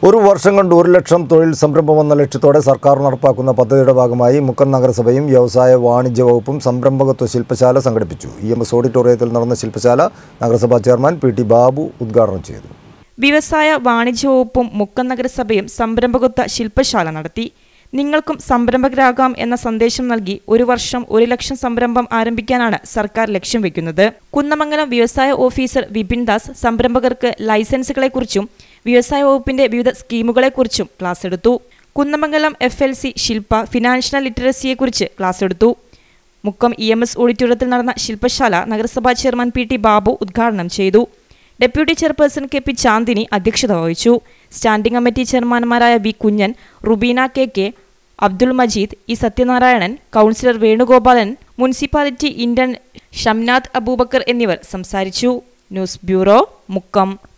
ഒരു വർഷം കൊണ്ട് ഒരു ലക്ഷം തൊഴിൽ സംരംഭം എന്ന ലക്ഷ്യത്തോടെ സർക്കാർ നടപ്പാക്കുന്ന പദ്ധതിയുടെ ഭാഗമായി മുക്കം നഗരസഭയും വ്യവസായ വാണിജ്യ വകുപ്പും സംരംഭകത്വ ശില്പശാല സംഘടിപ്പിച്ചു ഇ എം എസ് ഓഡിറ്റോറിയത്തിൽ നടന്ന ശില്പശാല നഗരസഭാ ചെയർമാൻ പി ടി ബാബു ഉദ്ഘാടനം ചെയ്തു വ്യവസായ വാണിജ്യ വകുപ്പും മുക്കം നഗരസഭയും സംരംഭകത്വ ശില്പശാല നടത്തി നിങ്ങൾക്കും സംരംഭകരാകാം എന്ന സന്ദേശം നൽകി ഒരു വർഷം ഒരു ലക്ഷം സംരംഭം ആരംഭിക്കാനാണ് സർക്കാർ ലക്ഷ്യം വെക്കുന്നത് കുന്നമംഗലം വ്യവസായ ഓഫീസർ വിപിൻ ദാസ് സംരംഭകർക്ക് ലൈസൻസുകളെക്കുറിച്ചും വ്യവസായ വകുപ്പിന്റെ വിവിധ സ്കീമുകളെക്കുറിച്ചും ക്ലാസ് എടുത്തു Kunnamangalam F L C Shilpa financial ലിറ്ററസിയെക്കുറിച്ച് ക്ലാസ് എടുത്തു മുക്കം ഇ എം എസ് ഓഡിറ്റോറിയത്തിൽ നടന്ന ശില്പശാല നഗരസഭാ ചെയർമാൻ പി ടി ബാബു ഉദ്ഘാടനം ചെയ്തു deputy chairperson K P Chandini അധ്യക്ഷത വഹിച്ചു സ്റ്റാൻഡിംഗ് കമ്മിറ്റി ചെയർമാൻമാരായ V Kunjan Rubeena K K Abdul Majeed E Sathyanarayanan councillor Venugopalan municipality intern Shamnath Aboobacker എന്നിവർ സംസാരിച്ചു ന്യൂസ് ബ്യൂറോ മുക്കം